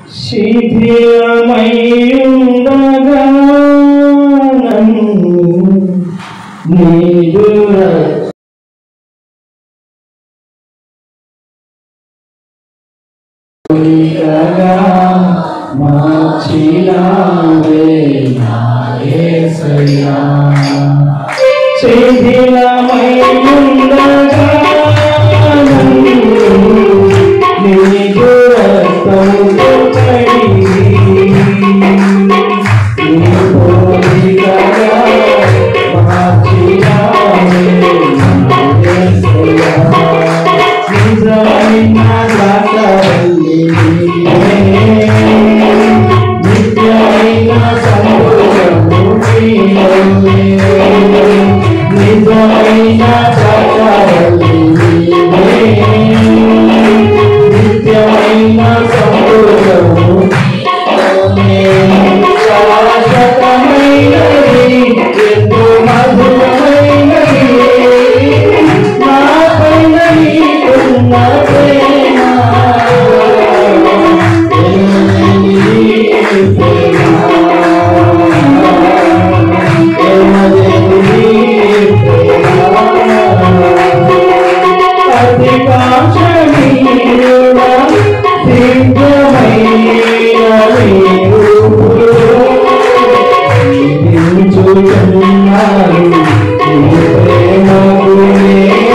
శిథిలమై ఉండగా నన్ను నీదు రక్షగా మార్చినావే నా యేసయ్యా. శిథిలమై ఉండగా నన్ను నీదు రక్తముతో కడిగి నీ పోలికగా మార్చినావే నా యేసయ్యా. నిజమైన దాతవల్లి నీవే. నిత్యమైన సంతోషము నీవే. నిజమైన దాతవల్లి నీవే. నిత్యమైన సంతోషము నీవే. శాశ్వతమైనది, ఎంతో మధురమైనది. నా పైన నీకున్న ప్రేమ ఎనలేని ప్రేమ. ఎనలేని ప్రేమ. అతి కాంక్షణీయుడా, దివ్యమైన నీ రూపులో జీవించుచున్నాను నీ ప్రేమకునే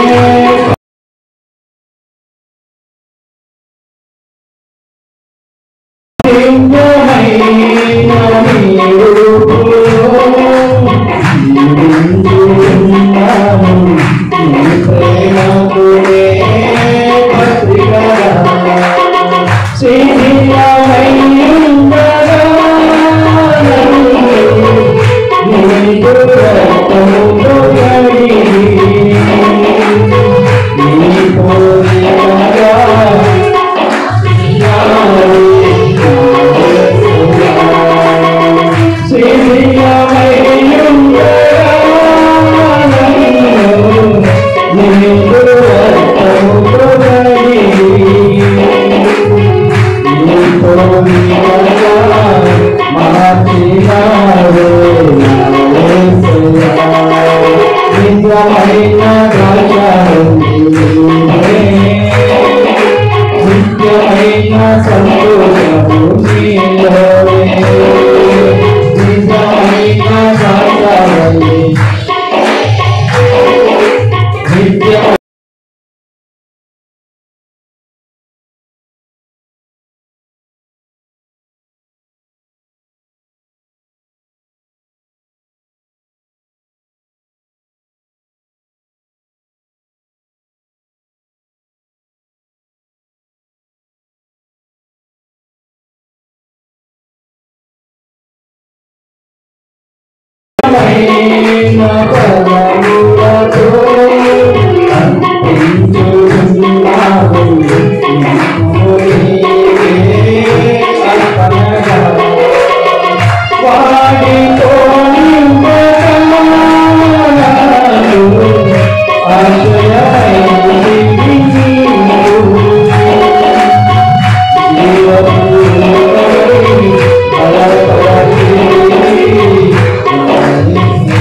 నిత్యమైన సంతోషము నీలోనే నిజమైన సాకారమే నిత్య జీవ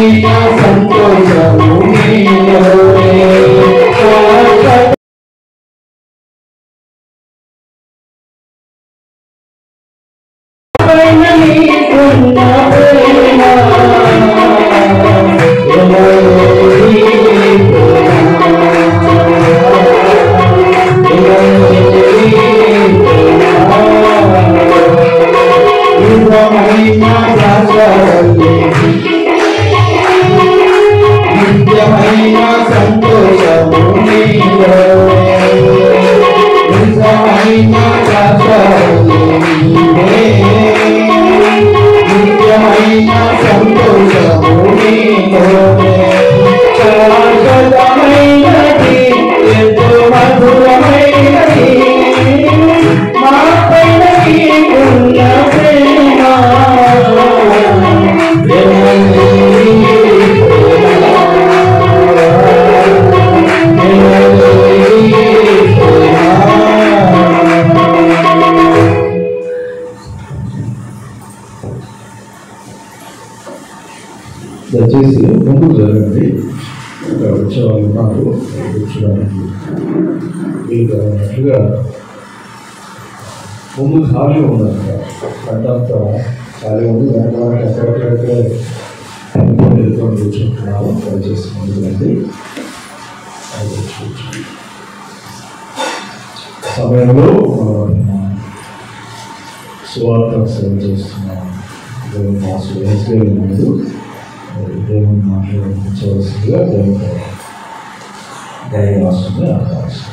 నిత్యమైన సంతోషము నీలోనే శాశ్వత పైన నీకున్న ప్రేమ ఎలాగోని నిత్యమైన సంతోషము నీలో నిజమైన శాశ్వతము నీవే. నిత్యమైన సంతోషము నీలోనే. శాశ్వతమైనది, ఎంతో మధురమైనది. మా పైన నీకున్న ప్రేమ. దయచేసి ముందుకు జరగండి ఇక్కడ వచ్చే వాళ్ళు ఉన్నారు కూర్చోడానికి వీళ్ళు అన్నట్టుగా ముందు ఖాళీ ఉందంట అంతా ఖాళీ ఉంది వెనక వారికి ఎక్కడెక్కడైతే వెళ్ళిపోయి కూర్చుంటున్నాము దయచేసి ముందుకు రండి అది వచ్చి కూర్చోండి. సమయంలో ఆ, సువార్త సేవ చేస్తున్నాం దేవుని మాసు వేసుకెళ్ళి ముందు దేవుని మాట్లాడించవలసిందిగా దేవుని దయవాసుని ఆహ్వానిస్తున్నాం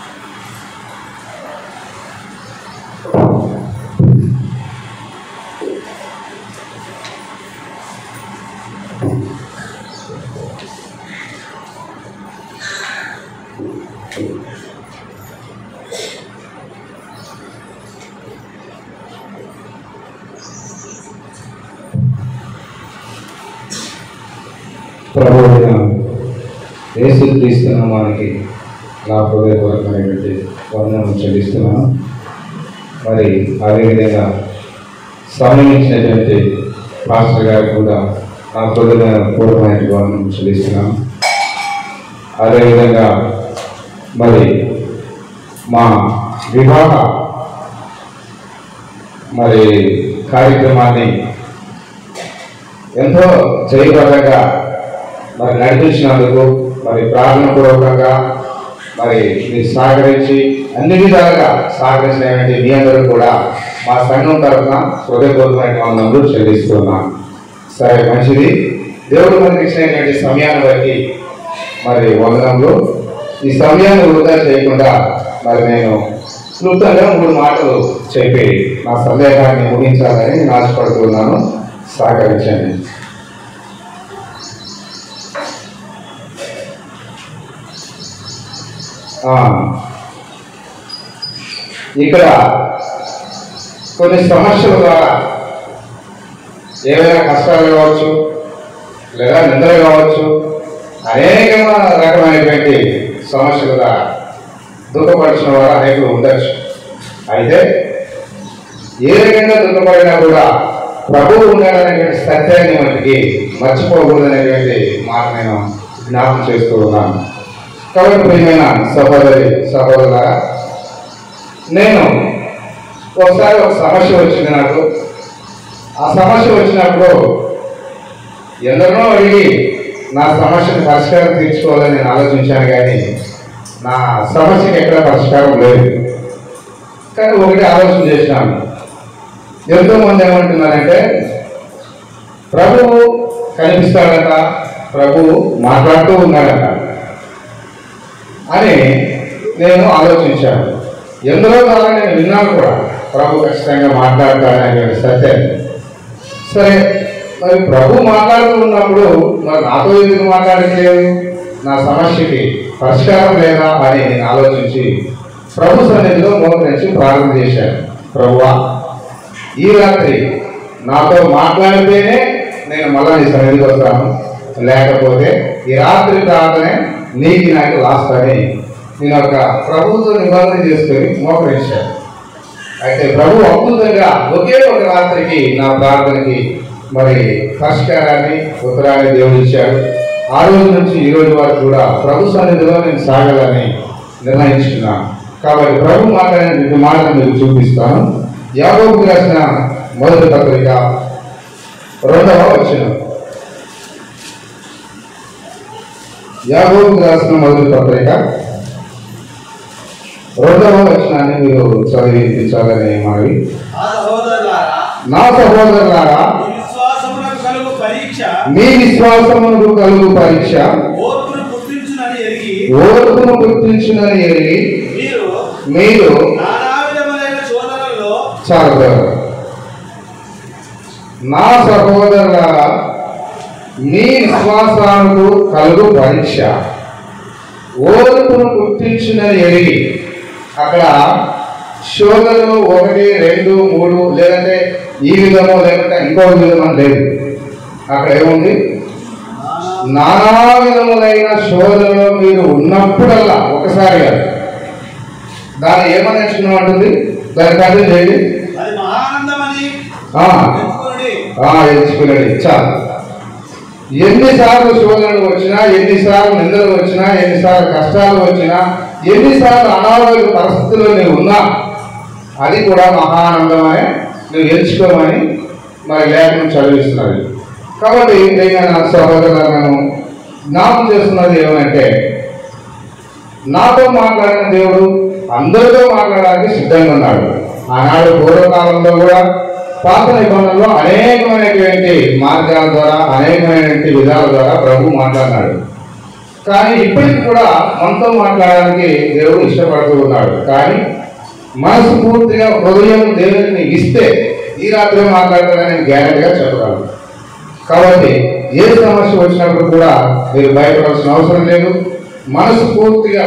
ప్రభు అయిన యేసు క్రీస్తు నామానికి నా హృదయపూర్వకమైనటువంటి వందనం చెల్లిస్తున్నాను మరి అదేవిధంగా సమయం ఇచ్చినటువంటి పాస్టర్ గారికి కూడా నా హృదయపూర్వకమైనటువంటి వందనం చెల్లిస్తున్నాను అదేవిధంగా మరి మా వివాహ మరి కార్యక్రమాన్ని ఎంతో జయప్రదంగా మరి నడిపించినందుకు మరి ప్రార్థన పూర్వకంగా మరి మీరు సహకరించి అన్ని విధాలుగా సహకరించినటువంటి మీ అందరూ కూడా మా సంఘం తరఫున హృదయపూర్వకమైన వందనలు చెల్లిస్తున్నాం సరే మంచిది దేవుడు మనకి ఇచ్చినటువంటి సమయాన్ని బట్టి మరి వందనములు ఈ సమయాన్ని వృధా చేయకుండా మరి నేను క్లుప్తంగా మూడు మాటలు చెప్పి నా సందేహాన్ని ముగించాలని నేను ఆశపడుతున్నాను సహకరించండి ఆ, ఇక్కడ కొన్ని సమస్యల ద్వారా ఏవైనా కష్టాలు కావచ్చు లేదా నిందలు కావచ్చు అనేక రకమైనటువంటి సమస్యలుగా దుఃఖపరిచిన వారు అనేకులు ఉండొచ్చు అయితే ఏ రకంగా దుఃఖపడినా కూడా ప్రభువు ఉన్నాడనేటువంటి సత్యాన్ని మనకి మర్చిపోకూడదనేటువంటి మాట నేను జ్ఞాపకం చేస్తూ ఉన్నాను కాబట్టి ప్రియమైన సహోదరి సహోదరులారా నేను ఒకసారి ఒక సమస్య వచ్చింది నాకు ఆ సమస్య వచ్చినప్పుడు ఎందరినో అడిగి నా సమస్యను పరిష్కారం తీర్చుకోవాలని నేను ఆలోచించాను కానీ నా సమస్యకి ఎక్కడ పరిష్కారం లేదు కానీ ఒకటి ఆలోచన చేసినాను ఎంతో మంది ఏమంటున్నారంటే ప్రభువు కనిపిస్తాడట ప్రభువు మాట్లాడుతూ ఉన్నాడట అని నేను ఆలోచించాను ఎందరో కాలం నేను విన్నాను కూడా ప్రభు ఖచ్చితంగా మాట్లాడతాడనేటువంటి సత్యాన్ని సరే మరి ప్రభు మాట్లాడుతూ ఉన్నప్పుడు మరి నాతో ఎందుకు మాట్లాడట్లేదు నా సమస్యకి పరిష్కారం లేదా అని నేను ఆలోచించి ప్రభు సన్నిధిలో మోకరించి ప్రారంభం చేశాను ప్రభువా ఈ రాత్రి నాతో మాట్లాడితేనే నేను మళ్ళా నీ సన్నిధికి వస్తాను లేకపోతే ఈ రాత్రి ప్రార్థనే నీకు నాకు లాస్ట్ అని నేను ఒక ప్రభుత్వ నిబంధన చేసుకొని మోకరించాను అయితే ప్రభు అద్భుతంగా ఒకే ఒక రాత్రికి నా ప్రార్థనకి మరి పరిష్కారాన్ని ఉత్తరాన్ని దేవుడు ఇచ్చాడు ఆ రోజు నుంచి ఈ రోజు వరకు కూడా ప్రభు సన్నిధిలో నేను సాగాలని నిర్ణయించుకున్నాను కాబట్టి ప్రభు మాట్లాడిన రెండు మాటలు మీకు చూపిస్తాను యాగోబు రాసిన మొదటి పత్రిక రెండవ వచ్చిన యాగోబు రాసిన మొదటి పత్రిక రెండవ వచనాన్ని మీరు చదివి వినిపించాలని మనవి ఆ సహోదరులారా నా సహోదరులారా మీ విశ్వాసమునకు కలుగు పరీక్ష మీ విశ్వాసమునకు కలుగు పరీక్ష ఓర్పును గుర్తించునని ఎరిగి ఓర్పును గుర్తించునని ఎరిగి మీరు మీరు నానా విధములైన శోధనల్లో చాలు నా సహోదరులారా మీ విశ్వాసాలకు కలుగు పరీక్ష ఓర్పును గుర్తించునని ఎరిగి అక్కడ శోధనలు ఒకటి రెండు మూడు లేదంటే ఈ విధము లేదంటే ఇంకో విధం అని లేదు అక్కడ ఏముంది నానా విధములైన శోధనలో మీరు ఉన్నప్పుడల్లా ఒకసారి కాదు దాన్ని ఏమని నేర్చుకున్నాం అంటుంది దాని కంటే చేయండి అది మహానందమని ఆ, తెలుసుకునుడి ఆ, ఎంచుకునేది చాలు ఎన్నిసార్లు శోధనలు వచ్చినా ఎన్నిసార్లు నిందలు వచ్చినా ఎన్నిసార్లు కష్టాలు వచ్చినా ఎన్నిసార్లు అనారోగ్య పరిస్థితుల్లో నీవు ఉన్నా అది కూడా మహానందమని నువ్వు ఎంచుకోమని మరి లేఖనం చదివిస్తున్నది కాబట్టి నేను సహోదరులను జ్ఞాపం చేస్తున్నది ఏమంటే నాతో మాట్లాడిన దేవుడు అందరితో మాట్లాడడానికి సిద్ధంగా ఉన్నాడు ఆనాడు పూర్వకాలంలో కూడా పాత నిబంధనలో అనేకమైనటువంటి మార్గాల ద్వారా అనేకమైనటువంటి విధాల ద్వారా ప్రభు మాట్లాడినాడు కానీ ఇప్పటికి కూడా మనతో మాట్లాడడానికి దేవుడు ఇష్టపడుతూ ఉన్నాడు కానీ మనసు పూర్తిగా హృదయం దేవుడిని ఇస్తే ఈ రాత్రి మాట్లాడతానని గ్యారెంటీగా చెప్పగలను కాబట్టి ఏ సమస్య వచ్చినప్పుడు కూడా మీరు భయపడాల్సిన అవసరం లేదు మనసు పూర్తిగా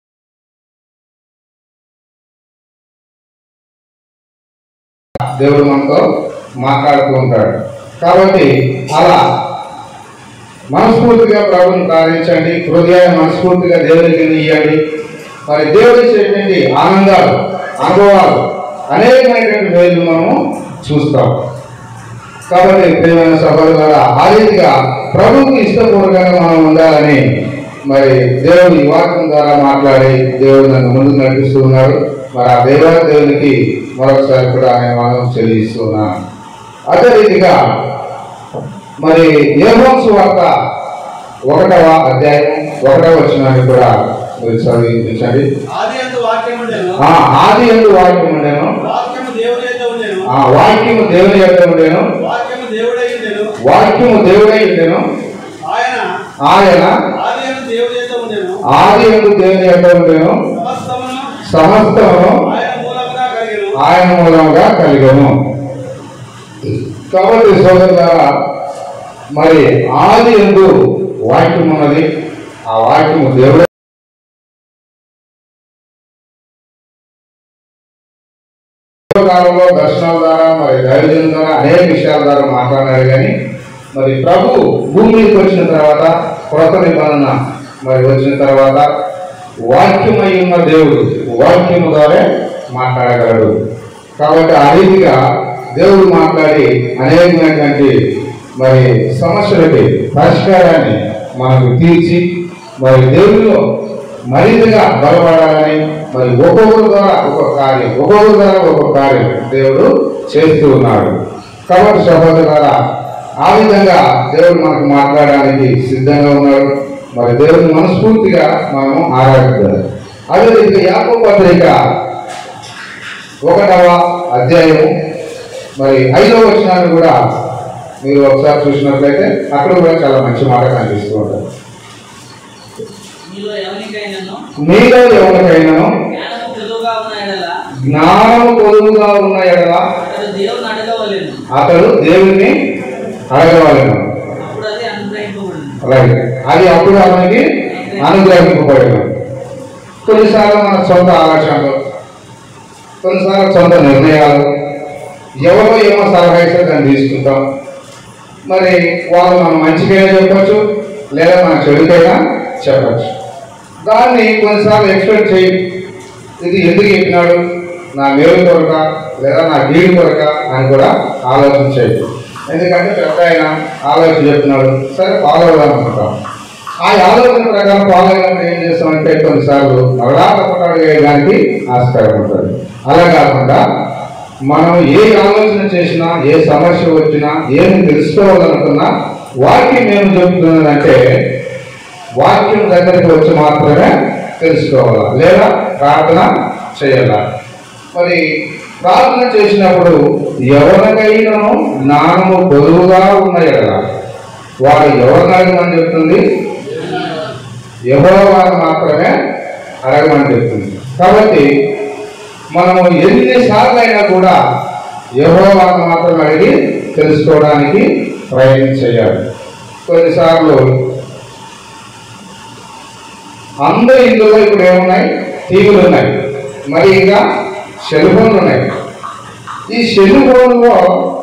దేవుడు మనతో మాట్లాడుతూ ఉంటాడు కాబట్టి అలా మనస్ఫూర్తిగా ప్రభుని ప్రార్థించండి హృదయాన్ని మనస్ఫూర్తిగా దేవునికి ఇవ్వండి మరి దేవుడు ఇచ్చేటువంటి ఆనందాలు అనుభవాలు అనేకమైనటువంటి వేలు మనము చూస్తాం కాబట్టి ప్రియమైన సహోదరుల ఆ రీతిగా ప్రభువుకి ఇష్టపూర్వకంగా మనం ఉండాలని మరి దేవుడు ఈ వాక్యం ద్వారా మాట్లాడి దేవుడు నన్ను ముందుకు నడిపిస్తూ ఉన్నాడు మరి ఆ దేవా దేవునికి మరొకసారి కూడా నేను మనం చెల్లిస్తున్నాను అదే రీతిగా మరి ఏమోన్స్ వార్త ఒకటవ అధ్యాయం ఒకటవ వచ్చినాన్ని కూడా మీరు చదివించండి ఆది అందు వాక్యం ఉండేను ఆ ఆది ఎందు వాక్యం ఉండేను వాక్యము దేవుడి అయితే ఉండేను ఆ వాక్యము దేవుని యొక్క ఉండేను వాక్యము దేవుడై ఉండేను వాక్యము దేవుడై ఉండేను ఆయన ఆయన ఆది అందు దేవుడి అయితే ఉండేను ఆది ఎందు దేవుని యొక్క ఉండేను సమస్తమును సమస్తము ఆయన మూలంగా కలిగెను ఆయన మూలంగా కలిగను కాబట్టి సోదరులారా మరి ఆది ఎందు వాక్యం ఉన్నది ఆ వాక్యము దేవుడే కాలంలో దర్శనాల ద్వారా మరి దైవజనం ద్వారా అనేక విషయాల ద్వారా మాట్లాడారు కానీ మరి ప్రభు భూమి మీదకి వచ్చిన తర్వాత కొత్త నిబంధన మరి వచ్చిన తర్వాత వాక్యమై ఉన్న దేవుడు వాక్యము ద్వారా మాట్లాడగలడు కాబట్టి ఆ రీతిగా దేవుడు మాట్లాడి అనేకమైనటువంటి మరి సమస్యలకి పరిష్కారాన్ని మనకు తీర్చి మరి దేవుడిలో మరింతగా బలపడాలని మరి ఒక్కొక్కరి ద్వారా ఒక్కొక్క కార్యం ఒక్కొక్కరి ద్వారా ఒక్కొక్క కార్యం దేవుడు చేస్తూ ఉన్నాడు కాబట్టి సహోదరులారా ఆ విధంగా దేవుడు మనకు మాట్లాడడానికి సిద్ధంగా ఉన్నాడు మరి దేవుడిని మనస్ఫూర్తిగా మనము ఆరాధిద్దాం అదే రీతిగా యాకో పత్రిక ఒకటవ అధ్యాయము మరి ఐదవ వచనాన్ని కూడా మీరు ఒకసారి చూసినట్లయితే అక్కడ కూడా చాలా మంచి మాట కనిపిస్తూ ఉంటారు మీలో ఎవరికైనాను మీలో ఎవరికైనాను జ్ఞానము పొదువుగా ఉన్న ఎడల జ్ఞానము పొదువుగా ఉన్న ఎడల అతడు దేవుని అడగవలేను అతడు దేవుని అడగవలను అప్పుడు అది అనుగ్రహింపబడింది రైట్ అది అప్పుడు అతనికి అనుగ్రహింపబడిన కొన్నిసార్లు మన సొంత ఆలోచనలు కొన్నిసార్లు సొంత నిర్ణయాలు ఎవరో ఏమో సలహా ఇస్తే దాన్ని తీసుకుంటాం మరి వాళ్ళు మనం మంచికైనా చెప్పచ్చు లేదా మన చెడుకైనా చెప్పచ్చు దాన్ని కొన్నిసార్లు ఎక్స్పెక్ట్ చేయి ఇది ఎందుకు చెప్పినాడు నా మేలు కొరక లేదా నా గీడు కొరక అని కూడా ఆలోచన చేయి ఎందుకంటే పెద్ద ఆయన ఆలోచన చెప్తున్నాడు సరే ఫాలో అవుదాం అనుకుంటాం ఆ ఆలోచన ప్రకారం ఫాలో అయినప్పుడు ఏం చేస్తామంటే కొన్నిసార్లు మరలా తప్పకుండా వేయడానికి ఆస్కారం ఉంటుంది అలా కాకుండా మనం ఏ ఆలోచన చేసినా ఏ సమస్య వచ్చినా ఏమి తెలుసుకోవాలనుకున్నా వాక్యం ఏం చెబుతున్నదంటే వాక్యం దగ్గరికి వచ్చి మాత్రమే తెలుసుకోవాలా లేదా ప్రార్థన చేయాలా మరి ప్రార్థన చేసినప్పుడు ఎవరికైనా జ్ఞానము బరువుగా ఉన్న ఎడల వాడు ఎవరిని అడగమని చెప్తుంది ఎవరో వారు మాత్రమే అడగమని చెప్తుంది కాబట్టి మనము ఎన్నిసార్లు అయినా కూడా ఎవరో వారిని మాత్రమే అడిగి తెలుసుకోవడానికి ప్రయత్నం చేయాలి కొన్నిసార్లు అందరి ఇందులో ఇప్పుడు ఏమున్నాయి టీవీలు ఉన్నాయి మరి ఇంకా సెల్ ఫోన్లు ఉన్నాయి ఈ సెల్ ఫోన్లో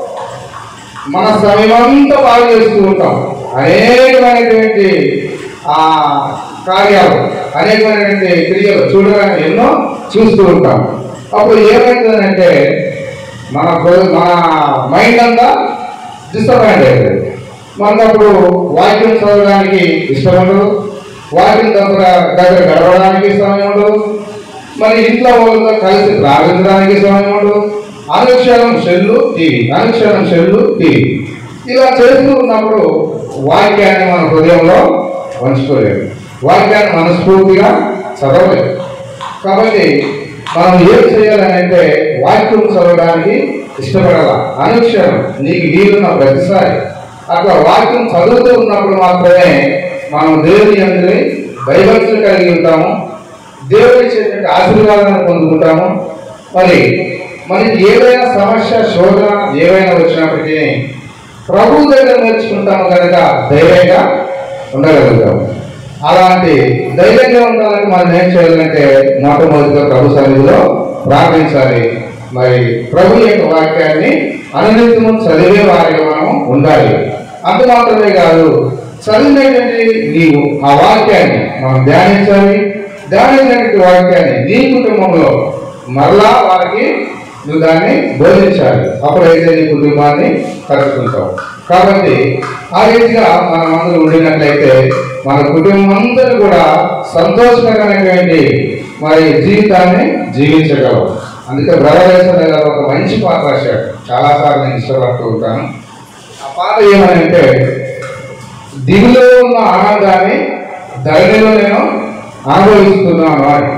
మన సమయమంతా బాగా చేస్తూ ఉంటాం అనేకమైనటువంటి ఆ కార్యాలు అనేకమైనటువంటి క్రియలు చూడడానికి ఎన్నో చూస్తూ ఉంటాం అప్పుడు ఏమవుతుందంటే మన హృ- మన మైండ్ అంతా డిస్టర్బ్ అయిపోయింది మనకు అప్పుడు వాక్యం చదవడానికి ఇష్టం ఉండదు వాక్యం దగ్గర దగ్గర గడవడానికి సమయం ఉండదు మరి ఇంట్లో వాళ్ళతో కలిసి ప్రార్థించడానికి సమయం ఉండదు అనుక్షణం సెల్లు టీవీ అనుక్షణం సెల్లు టీవీ ఇలా చేస్తూ ఉన్నప్పుడు వాక్యాన్ని మన హృదయంలో ఉంచుకోలేము వాక్యాన్ని మనస్ఫూర్తిగా చదవలేము కాబట్టి మనం ఏం చేయాలని అంటే వాక్యం చదవడానికి ఇష్టపడాల అనుక్షణం నీకు వీలున్న ప్రతిసారి అట్లా వాక్యం చదువుతూ ఉన్నప్పుడు మాత్రమే మనం దేవుని అందరి భయభక్తులు కలిగి ఉంటాము దేవుడు ఇచ్చేటువంటి ఆశీర్వాదాన్ని పొందుకుంటాము మరి మనకి ఏదైనా సమస్య శోధన ఏవైనా వచ్చినప్పటికీ ప్రభు దగ్గర నేర్చుకుంటాము కనుక ధైర్యంగా ఉండగలుగుతాము అలాంటి ధైర్యంగా ఉండాలని మనం ఏం చేయాలంటే మొట్టమొదటిగా ప్రభు సన్నిధిలో ప్రార్థించాలి మరి ప్రభు యొక్క వాక్యాన్ని అనునిత్యము చదివే వారిగా మనం ఉండాలి అంత మాత్రమే కాదు చదివినటువంటి నీవు ఆ వాక్యాన్ని మనం ధ్యానించాలి ధ్యానించినటువంటి వాక్యాన్ని నీ కుటుంబంలో మరలా వారికి నువ్వు దాన్ని బోధించాలి అప్పుడైతే నీ కుటుంబాన్ని కలుసుకుంటావు కాబట్టి ఆ రీతిగా మనం అందరూ ఉండినట్లయితే మన కుటుంబం అందరూ కూడా సంతోషకరమైనటువంటి మరి జీవితాన్ని జీవించగలవు అందుకే బ్రదరేశ్వర గారు ఒక మంచి పాట రాశాడు చాలాసార్లు నేను ఇష్టపడుతూ ఉంటాను ఆ పాట ఏమనంటే దిగులో ఉన్న ఆనందాన్ని ధరణిలో నేను అనుభవిస్తున్నాను అని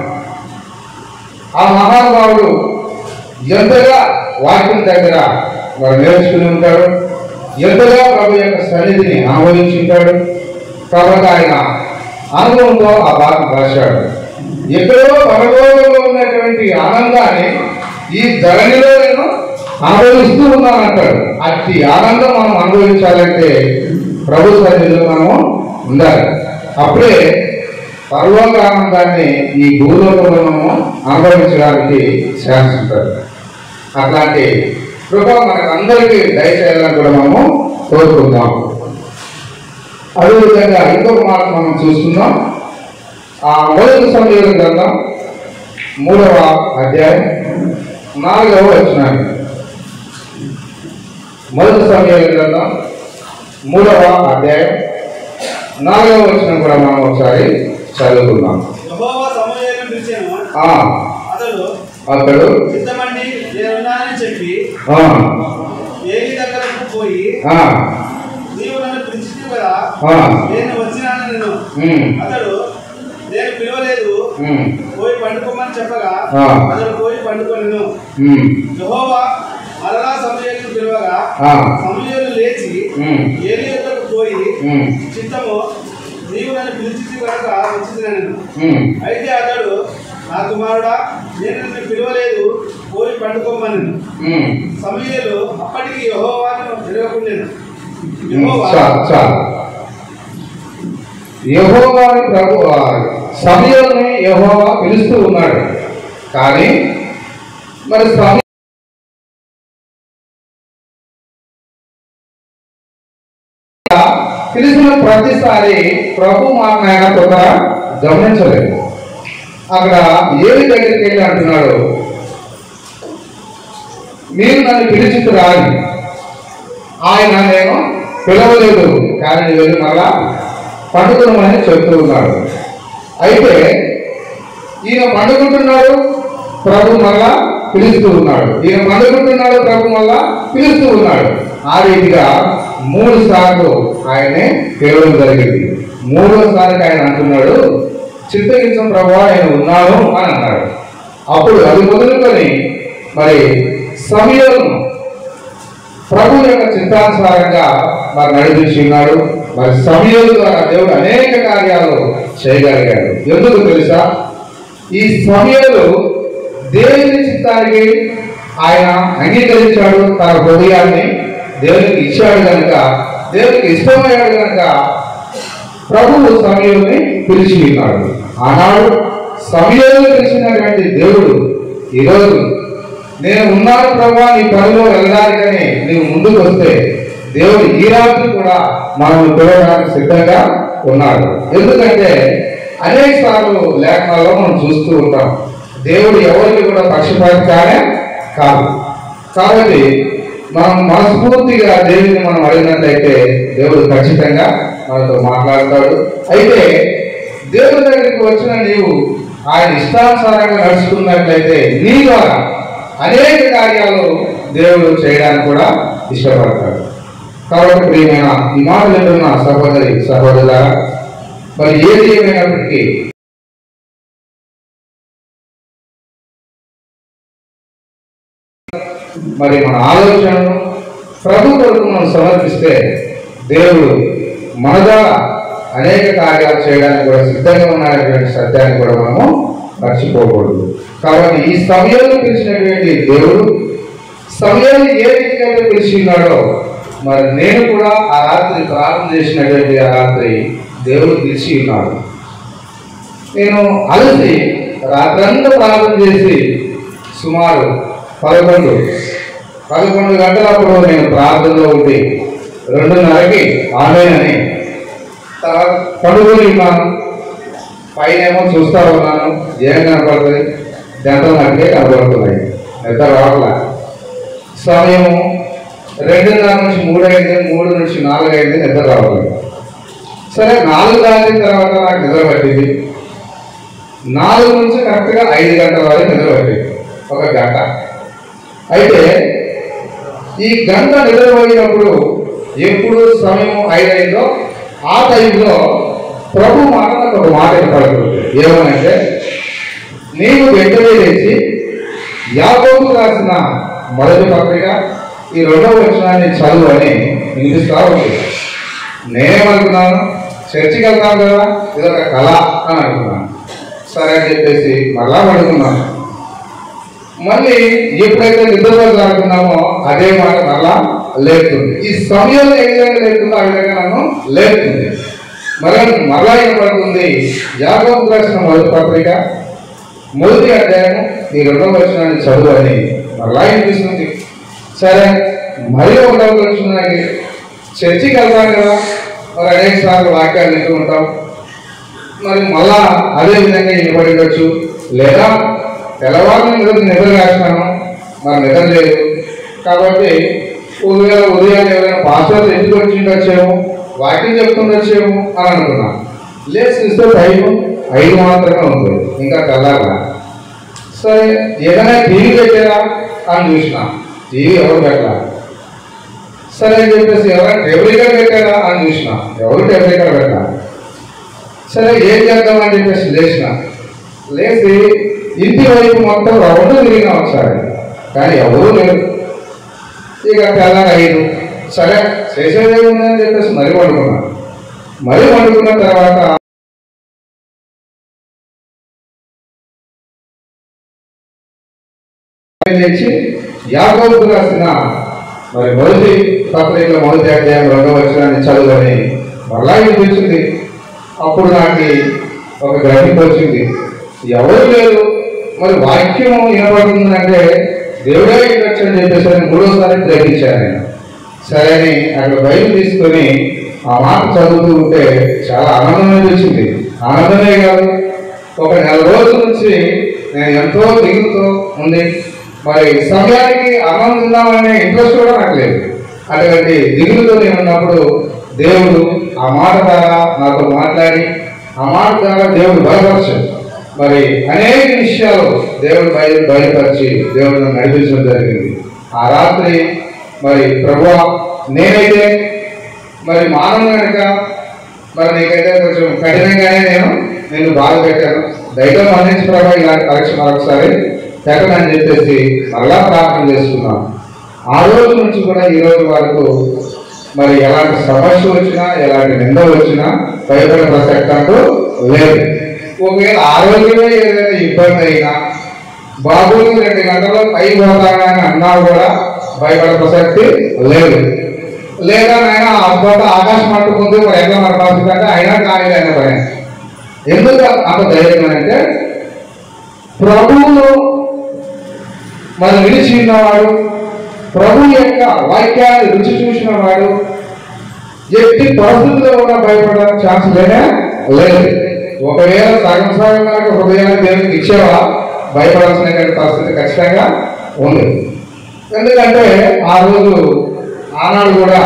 ఆ మహానుభావుడు ఎంతగా వాక్యం దగ్గర వారు నేర్చుకుని ఉంటాడు ఎంతగా ప్రభు యొక్క సన్నిధిని అనుభవించి ఉంటాడు కాబట్టి ఆయన అనుభవంతో ఆ బాధ రాశాడు ఎక్కడో పరలోకంలో ఉన్నటువంటి ఆనందాన్ని ఈ ధరణిలో నేను అనుభవిస్తూ ఉన్నాను అంటాడు అట్టి ఆనందం మనం అనుభవించాలంటే ప్రభు సన్నిధిలో మనము ఉండాలి అప్పుడే పరలోక ఆనందాన్ని ఈ భూలోకంలో మనము అనుభవించడానికి ఛాన్స్ ఉంటుంది అట్లాంటి కృప మనకు అందరికీ దయచేయాలని కూడా మనము కోరుకుందాం అదేవిధంగా ఇంకొక మాట మనం చూస్తున్నాం ఆ మొదటి సమయం గ్రంథం మూడవ అధ్యాయం నాలుగవ వచ్చినాన్ని మొదటి సమయం గ్రంథం మూడవ అధ్యాయం నాలుగవ వచ్చిన కూడా మనం ఒకసారి చదువుకుందాం యెహోవా సమూయేలును పిలిచెను. ఆ, అతడు అతడు చిత్తమండి నేనున్నానని చెప్పి ఆ, ఏలి దగ్గరకు పోయి ఆ, నీవు నన్ను పిలిచితివి కదా ఆ, నేను వచ్చినాను నేను ఉమ్, అతడు నేను పిలవలేదు ఉమ్, పోయి పండుకోమని చెప్పగా ఆ. అతడు పోయి పండుకొనెను ఉమ్, యెహోవా మరలా సమూయేలును పిలవగా ఆ, సమూయేలు లేచి ఉమ్, ఏలి యొద్దకు పోయి ఉమ్, చిత్తము నీవు నన్ను పిలిచితివి కనుక వచ్చింది ఉమ్, అయితే అతడు నా కుమారుడా నేను నిన్ను పిలవలేదు పోయి పండుకోమని ఉమ్. సమయలు అప్పటికి యెహోవాను తిరగకుండాను ఉమ్, యెహోవా చాలు చాలు యహోవాని ప్రభు సమయంని యహోవా పిలుస్తూ ఉన్నాడు కానీ మరి సమయం పిలిచిన ప్రతిసారి ప్రభు మాట ఆయన కొంత గమనించలేదు అక్కడ ఏమి దగ్గరికి వెళ్ళి అంటున్నాడు మీరు నన్ను పిలిచితురా అని ఆయన నేను పిలవలేదు కానీ నువ్వు వెళ్ళి మళ్ళా పండుకున్నామని చెప్తూ ఉన్నాడు అయితే ఈయన పండుకుంటున్నాడు ప్రభు మళ్ళా పిలుస్తూ ఉన్నాడు ఈయన పండుకుంటున్నాడు ప్రభు మళ్ళా పిలుస్తూ ఉన్నాడు ఆ రీతిగా మూడు సార్లు ఆయనే పిలవడం జరిగింది మూడోసారికి ఆయన అంటున్నాడు చిత్తగించం ప్రభు ఆయన ఉన్నాను అని అన్నాడు అప్పుడు అది మొదలుకొని మరి సమయం ప్రభు యొక్క చిత్తానుసారంగా మరి నడిపించి ఉన్నాడు మరి సమయం ద్వారా దేవుడు అనేక కార్యాలు చేయగలిగాడు ఎందుకు తెలుసా ఈ సమయంలో దేవుని చిత్తానికి ఆయన అంగీకరించాడు తన హృదయాన్ని దేవునికి ఇచ్చాడు కనుక దేవునికి ఇష్టమయ్యాడు కనుక ప్రభువు సమయంని పిలిచి ఉన్నాడు ఆనాడు సమయంలో పిలిచినటువంటి దేవుడు ఈరోజు నేను ఉన్నాను ప్రభా నీ పనిలో వెళ్ళడానికని నీవు ముందుకు వస్తే దేవుడు ఈ రాత్రి కూడా మనం పిలవడానికి సిద్ధంగా ఉన్నాడు ఎందుకంటే అనేక సార్లు లేఖనాల్లో మనం చూస్తూ ఉంటాం దేవుడు ఎవరికి కూడా పక్షపాతిగానే కాదు కాబట్టి మనం మనస్ఫూర్తిగా దేవుడిని మనం అడిగినట్లయితే దేవుడు ఖచ్చితంగా మనతో మాట్లాడతాడు అయితే దేవుడి దగ్గరికి వచ్చిన నీవు ఆయన ఇష్టానుసారంగా నడుచుకున్నట్లయితే నీ ద్వారా అనేక కార్యాలు దేవుడు చేయడానికి కూడా ఇష్టపడతాడు కాబట్టి ప్రియమైన ఈ మాటలు వింటున్న సహోదరి సహోదరుల మరి ఏది ఏమైనప్పటికీ మరి మన ఆలోచనను ప్రభు కొరకు మనం సమర్పిస్తే దేవుడు మన ద్వారా అనేక కార్యాలు చేయడానికి కూడా సిద్ధంగా ఉన్నటువంటి సత్యాన్ని కూడా మనము మర్చిపోకూడదు కాబట్టి ఈ సమయంలో పిలిచినటువంటి దేవుడు సమయాన్ని ఏ రీతిగా అయితే పిలిచి ఉన్నాడో మరి నేను కూడా ఆ రాత్రి ప్రార్థన చేసినటువంటి ఆ రాత్రి దేవుడు పిలిచి ఉన్నాడు నేను అలసి రాత్రంతా ప్రార్థన చేసి సుమారు పదకొండు పదకొండు గంటలప్పుడు నేను ప్రార్థనలో ఉండి రెండున్నరకి ఆమెనని తర్వాత పడుకొని ఉన్నాను పైన ఏమో చూస్తా ఉన్నాను ఏం కనపడుతుంది జంటలు నాకే కనపడుతున్నాయి నిద్ర రావట్లా సమయము రెండున్నర నుంచి మూడు అయింది మూడు నుంచి నాలుగు అయింది నిద్ర రావట్లేదు సరే నాలుగు దాటిన తర్వాత నాకు నిద్ర పట్టింది నాలుగు నుంచి కరెక్ట్గా ఐదు గంటల వరకు నిద్ర పట్టింది ఒక గంట అయితే ఈ గంట నిద్రపోయినప్పుడు ఎప్పుడు సమయం ఐదైందో ఆ టైంలో ప్రభు మాట నాకు ఒక మాట వినపడుతుంది ఏమనంటే నీవు వెంటనే లేచి యాకోబు రాసిన మొదటి పత్రిక ఈ రెండవ వచనాన్ని చదువు అని వినిపిస్తా ఉంది నేనేమనుకున్నాను చర్చికి వెళ్తాను కదా ఇదొక కళ అని అనుకున్నాను సరే అని చెప్పేసి మళ్ళా పడుకున్నాను మళ్ళీ ఎప్పుడైతే నిద్రపోయి అనుకున్నామో అదే మాట మళ్ళా లేపుతుంది ఈ సమయంలో ఏ విధంగా లేపుతుందో ఆ విధంగా నన్ను లేపుతుంది మళ్ళా మళ్ళా ఏం పడుతుంది యాగం రాసిన మొదటి పత్రిక మొదటి అధ్యాయం ఈ రెండవ వచనాన్ని చదువు అని మళ్ళా వినిపిస్తుంది సరే మరి ఒకటవ వచనానికి చర్చికి వెళ్తాం కదా మరి అనేక సార్లు వాక్యాలు వింటూ ఉంటాం మరి మళ్ళా అదే విధంగా ఇవ్వబడి ఉండొచ్చు లేదా తెల్లవారు నిద్ర నిద్ర రాసినాను మరి నిద్ర లేదు కాబట్టి ఒకవేళ ఉదయాన్నే ఎవరైనా పాస్వర్డ్ ఎందుకు వచ్చి ఉండొచ్చేమో వాక్యం చెప్తుండొచ్చేమో అని అనుకున్నాను లేదు చూస్తే టైం ఐదు మాత్రమే ఉంది ఇంకా తెల్లారా సరే ఏదైనా టీవీ పెట్టారా అని చూసిన టీవీ ఎవరు పెట్టాల సరే అని చెప్పేసి ఎవరైనా టెబ్రికర్ పెట్టారా అని చూసిన ఎవరు టెబ్రికర్ పెట్టాలి సరే ఏం చేద్దామని చెప్పేసి లేచిన లేచి ఇంటి వైపు మొత్తం రౌండ్ తిరిగినా ఒకసారి కానీ ఎవరూ లేరు ఇక తెల్లారి ఐదు సరే చేసేది ఏముందని చెప్పేసి మరీ వండుకున్నాను మరీ వండుకున్న తర్వాత లేచి యాకోబు రాసిన మరి మొదటి పత్రికలో మొదటి అధ్యాయం రెండవ వచనాన్ని చదువుని మళ్ళా వినిపించింది అప్పుడు నాకు ఒక గ్రహింపు వచ్చింది ఎవరు లేరు మరి వాక్యం వినపడుతుందంటే దేవుడే వినొచ్చు అని చెప్పేసి అని మూడోసారి గ్రహించాను నేను సరే అని అక్కడ బయలు తీసుకొని ఆ మాట చదువుతూ ఉంటే చాలా ఆనందం అనిపించింది ఆనందమే కాదు ఒక నెల రోజుల నుంచి నేను ఎంతో దిగుతో ఉంది మరి సమయానికి అన్నం తిందామనే ఇంట్రెస్ట్ కూడా నాకు లేదు అటువంటి దిగులుతో నేను ఉన్నప్పుడు దేవుడు ఆ మాట ద్వారా నాతో మాట్లాడి ఆ మాట ద్వారా దేవుడు బలపరచు మరి అనేక విషయాలు దేవుడు బయలు బయలుపరిచి దేవుడు నన్ను నడిపించడం జరిగింది ఆ రాత్రి మరి ప్రభు నేనైతే మరి మానవ కనుక మరి నీకైతే కొంచెం కఠినంగానే నేను నేను బాధ పెట్టాను దైవం అందించి ప్రభావ ఇలాంటి పరీక్ష మరొకసారి పెట్టనని చెప్పేసి మళ్ళా ప్రార్థన చేసుకున్నాను ఆ రోజు నుంచి కూడా ఈ రోజు వరకు మరి ఎలాంటి సమస్య వచ్చినా ఎలాంటి నింద వచ్చినా భయపడే ప్రసక్తి అంటూ లేదు ఒకవేళ ఆరోగ్యమే ఏదైనా ఇబ్బంది అయినా బాబు రెండు గంటల్లో పై పోతానని అన్నా కూడా భయపడే ప్రసక్తి లేదు లేదా నాయన అద్భుత ఆకాశం అంటుకుంది మరి ఎట్లా మన పరిస్థితి అంటే అయినా కాలేదు అయినా భయం ఎందుకు అంత ధైర్యం అంటే ప్రభువును మనం విడిచి ఉన్నవాడు ప్రభు యొక్క వాక్యాన్ని రుచి చూసిన వాడు ఎట్టి పరిస్థితుల్లో కూడా భయపడడానికి ఛాన్స్ లేనే లేదు ఒకవేళ సగం సగం కనుక హృదయాన్ని దేవునికి ఇచ్చేవా భయపడాల్సిన పరిస్థితి ఖచ్చితంగా ఉంది ఎందుకంటే ఆ రోజు ఆనాడు కూడా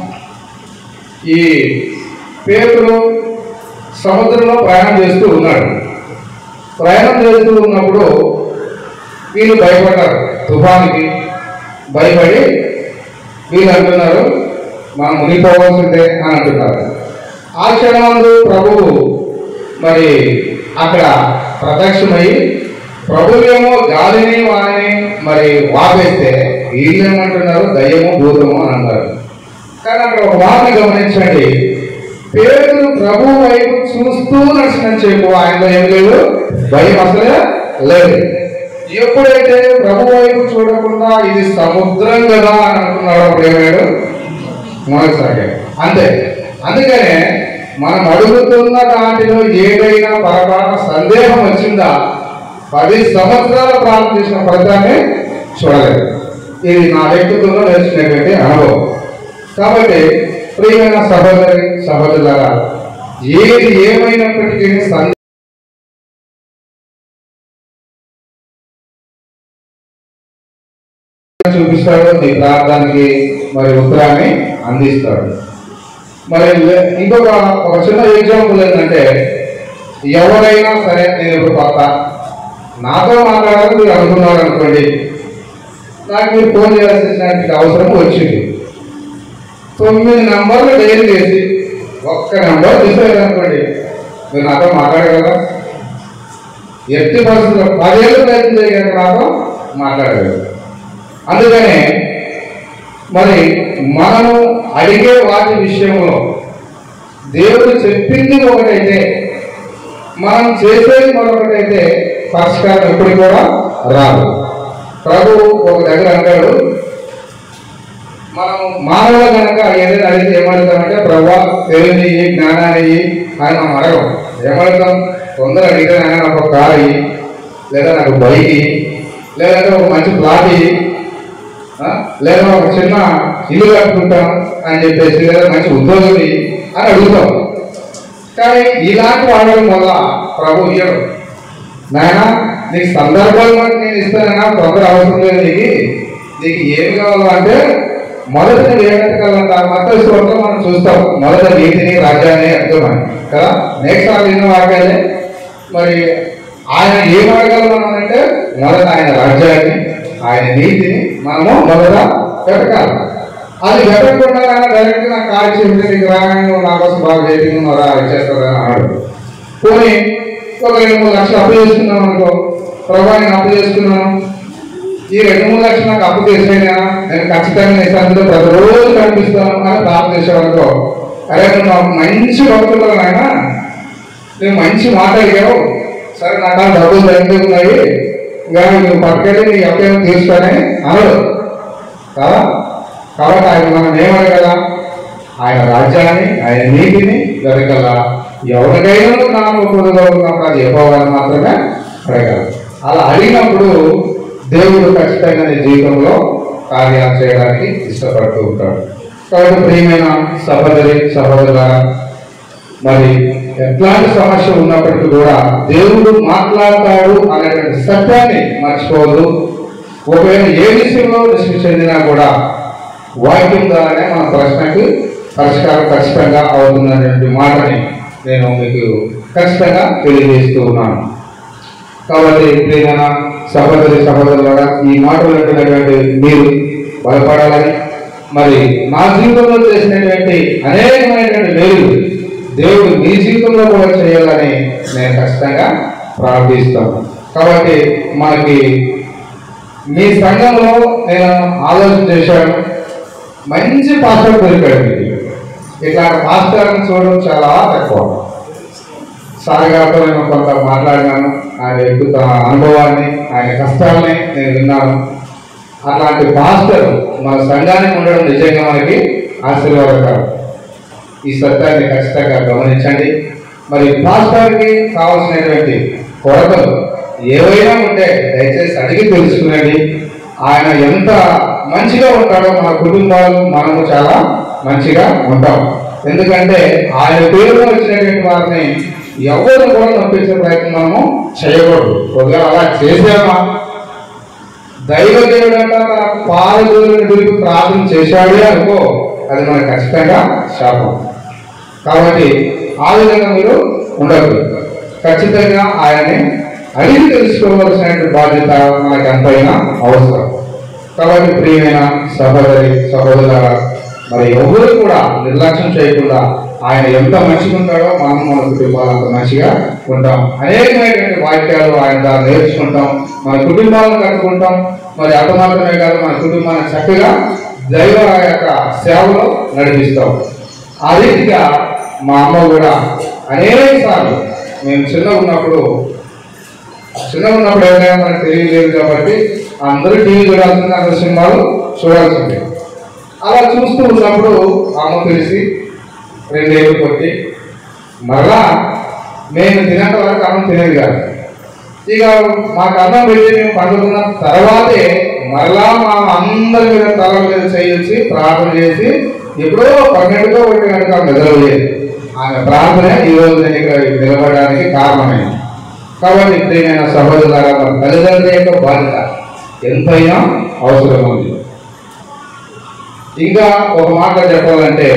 ఈ పేతులు సముద్రంలో ప్రయాణం చేస్తూ ఉన్నాడు ప్రయాణం చేస్తూ ఉన్నప్పుడు వీళ్ళు భయపడ్డారు తుఫానికి భయపడి వీళ్ళు అంటున్నారు మనం మునిగిపోవాల్సిందే అని అంటున్నారు ఆ క్షణమందు ప్రభువు మరి అక్కడ ప్రత్యక్షమై ప్రభువేమో గాలిని వారిని మరి వాపేస్తే వీళ్ళు ఏమంటున్నారు దయ్యము భూతము అని అంటారు కానీ అక్కడ ఒక వార్త గమనించండి పేరు ప్రభు వైపు చూస్తూ నడిచిన చెప్పు ఆయనలో ఏం లేదు భయం అసలే లేదు ఎప్పుడైతే ప్రభు వైపు చూడకుండా ఇది సముద్రం కదా అని అనుకున్నాడు అప్పుడు ఏమాడు మొదటిసారి అంతే అందుకనే మనం అడుగుతున్న దాంట్లో ఏదైనా పొరపాటు సందేహం వచ్చిందా పది సంవత్సరాల ప్రారంభం చేసిన ఫలితాన్ని చూడలేదు ఇది నా వ్యక్తిత్వంలో నేర్చుకునేటువంటి అనుభవం కాబట్టి ప్రియమైన సహోదరి సహోదరులారా ఏది ఏమైనప్పటికీ సందేహం చూపిస్తాడు నీ ప్రార్థనకి మరి ఉత్తరాన్ని అందిస్తాడు మరి ఇంకొక ఒక చిన్న ఎగ్జాంపుల్ ఏంటంటే ఎవరైనా సరే నేను ఇప్పుడు కొత్త నాతో మాట్లాడాలని మీరు అనుకున్నారు అనుకోండి నాకు మీరు ఫోన్ చేయాల్సినటువంటి అవసరం వచ్చింది తొమ్మిది నంబర్లు డైల్ చేసి ఒక్క నెంబర్ తీసేది అనుకోండి మీరు నాతో మాట్లాడగలరా ఎట్టి పరిస్థితుల్లో పదేళ్ళు ప్రయత్నం చేయగలిగిన నాతో మాట్లాడగలరు అందుకనే మరి మనము అడిగే వాటి విషయంలో దేవుడు చెప్పింది ఒకటైతే మనం చేసేది మరొకటైతే పరిష్కారం ఎప్పుడు కూడా రాదు ప్రభు ఒక దగ్గర అంటాడు మనం మానవ కనుక ఏదైనా అడిగితే ఏమడుగుతామంటే ప్రభా తెలివి జ్ఞానాన్ని అని మనం అడగం ఏమడుగుతాం తొందర అడిగితే నాయన నాకు ఒక కారు ఇయ్యి, లేదా నాకు బైక్ ఇయ్యి, లేదంటే ఒక మంచి ప్లాట్ ఇయ్యి, ఆ? లేదా ఒక చిన్న ఇల్లు కట్టుకుంటాం అని చెప్పేసి లేదా మంచి ఉద్యోగం ఇయ్యి అని అడుగుతాం కానీ ఇలాంటి వాడడం వల్ల ప్రభు ఇయ్యడు నాయన నీకు సందర్భాలు బట్టి నేను ఇస్తానైనా తొందర అవసరం లేదు నీకు నీకు ఏమి కావాలో అంటే మొదట నువ్వు ఏమంటగలంట మొత్తం శ్లోకంలో మనం చూస్తాం మొదట నీతిని రాజ్యాన్ని అర్థమని కదా నెక్స్ట్ ఆ విన్న వాక్యాలే మరి ఆయన ఏం అడగలం అంటే మొదట ఆయన రాజ్యాన్ని ఆయన నీతిని మనము మొదట పెట్టాలి అది పెట్టకుండా ఆయన డైరెక్ట్ నాకు కాల్ చేసి నీకు రాగానే నువ్వు నా కోసం బాగా చేసి నువ్వు రా చేస్తాడని అన్నాడు పోనీ ఒక రెండు మూడు లక్షలు అప్పు చేసుకున్నాం అనుకో ప్రభా నేను అప్పు చేసుకున్నాను ఈ రెండు మూడు లక్షలు నాకు అప్పు చేసేనా నేను ఖచ్చితంగా ఇస్తాను ప్రతిరోజు కనిపిస్తాను అని ప్రార్థన చేసేవాడుకో అరే నువ్వు నాకు మంచి భక్తులు నాయన నువ్వు మంచి మాట అడిగావు సరే నాకు ఆ డబ్బులు తగ్గి ఉన్నాయి ఇంకా నువ్వు పట్టుకెళ్ళి నీ అప్పేమో తీసుకొని అనడు కదా కాబట్టి ఆయన మనం ఏమడగల ఆయన రాజ్యాన్ని ఆయన నీతిని జరగల ఎవరికైనా నామ పొదుగా ఉన్నప్పుడు అది ఇవ్వాలని మాత్రమే అడగాలి అలా అడిగినప్పుడు దేవుడు ఖచ్చితంగా నీ జీవితంలో కార్యాలు చేయడానికి ఇష్టపడుతూ ఉంటాడు కాబట్టి ప్రియమైన సహోదరి సహోదరుల మరి ఎట్లాంటి సమస్య ఉన్నప్పటికీ కూడా దేవుడు మాట్లాడతాడు అనేటువంటి సత్యాన్ని మర్చిపోవద్దు ఒకవేళ ఏ విషయంలో దృష్టి చెందినా కూడా వాక్యం ద్వారానే మన ప్రశ్నకు పరిష్కారం ఖచ్చితంగా అవుతుందనేటువంటి మాటని నేను మీకు ఖచ్చితంగా తెలియజేస్తూ ఉన్నాను కాబట్టి ప్రియమైన సహోదరి సహోదరులారా ఈ మాటలు వింటున్నటువంటి మీరు భయపడాలని మరి నా జీవితంలో చేసినటువంటి అనేకమైనటువంటి మేలు దేవుడు మీ జీవితంలో కూడా చేయాలని నేను ఖచ్చితంగా ప్రార్థిస్తాను కాబట్టి మనకి మీ సంఘంలో నేను ఆలోచన చేశాను మంచి పాస్టర్ దొరికాడు మీకు ఇట్లాంటి పాస్టర్ని చూడడం చాలా తక్కువ సార్ గారితో నేను కొంత మాట్లాడినాను ఆయన ఎక్కువ తన అనుభవాన్ని ఆయన కష్టాలని నేను విన్నాను అలాంటి పాస్టర్ మన సంఘానికి ఉండడం నిజంగా మనకి ఆశీర్వాదకరం ఈ సత్యాన్ని ఖచ్చితంగా గమనించండి మరి పాస్టర్కి కావాల్సినటువంటి కొరతలు ఏవైనా ఉంటే దయచేసి అడిగి తెలుసుకునండి ఆయన ఎంత మంచిగా ఉంటాడో మన కుటుంబాలు మనము చాలా మంచిగా ఉంటాం ఎందుకంటే ఆయన పేరులో వచ్చినటువంటి వారిని ఎవరు కూడా నొప్పించే ప్రయత్నం మనము చేయకూడదు ఒకవేళ అలా చేసామా దైవ దేవుడంట తన పాదజోలను తిరిగి ప్రార్థన చేశాడే అనుకో అది మనకు ఖచ్చితంగా శాపం కాబట్టి ఆ విధంగా మీరు ఉండదు ఖచ్చితంగా ఆయన్ని అడిగి తెలుసుకోవాల్సిన బాధ్యత మనకు ఎంతైనా అవసరం కాబట్టి ప్రియమైన సహోదరి సహోదరుల మరి ఎవరు కూడా నిర్లక్ష్యం చేయకుండా ఆయన ఎంత మంచిగా ఉంటాడో మనం మన కుటుంబాలు అంత మంచిగా ఉంటాం అనేకమైనటువంటి వాక్యాలు ఆయన ద్వారా నేర్చుకుంటాం మన కుటుంబాలను కట్టుకుంటాం మరి అంత మాత్రమే కాదు మన కుటుంబాన్ని చక్కగా దైవ యొక్క సేవలో నడిపిస్తాం ఆ రీతిగా మా అమ్మ కూడా అనేక సార్లు మేము చిన్న ఉన్నప్పుడు చిన్న ఉన్నప్పుడు ఏదైనా మనకు తెలియలేదు కాబట్టి అందరూ టీవీ చూడాల్సింది అందరు సినిమాలు చూడాల్సిందే అలా చూస్తూ ఉన్నప్పుడు అమ్మ తెలిసి రెండేళ్ళు కొట్టి మరలా మేము తినేంత వరకు అన్నం తినేది కాదు ఇక మాకు అన్నం పెట్టి మేము పండుకున్న తర్వాతే మరలా మా అందరి మీద తల మీద చేయొచ్చి ప్రార్థన చేసి ఎప్పుడో పన్నెండుకో ఒకటి కనుక నిద్రపోయేది ఆమె ప్రార్థన ఈ రోజు నేను ఇక్కడ నిలబడడానికి కారణమైంది కాబట్టి ప్రియమైన సహోదరులారా మన తల్లిదండ్రుల యొక్క బాధ్యత ఎంతైనా అవసరం ఉంది ఇంకా ఒక మాట చెప్పాలంటే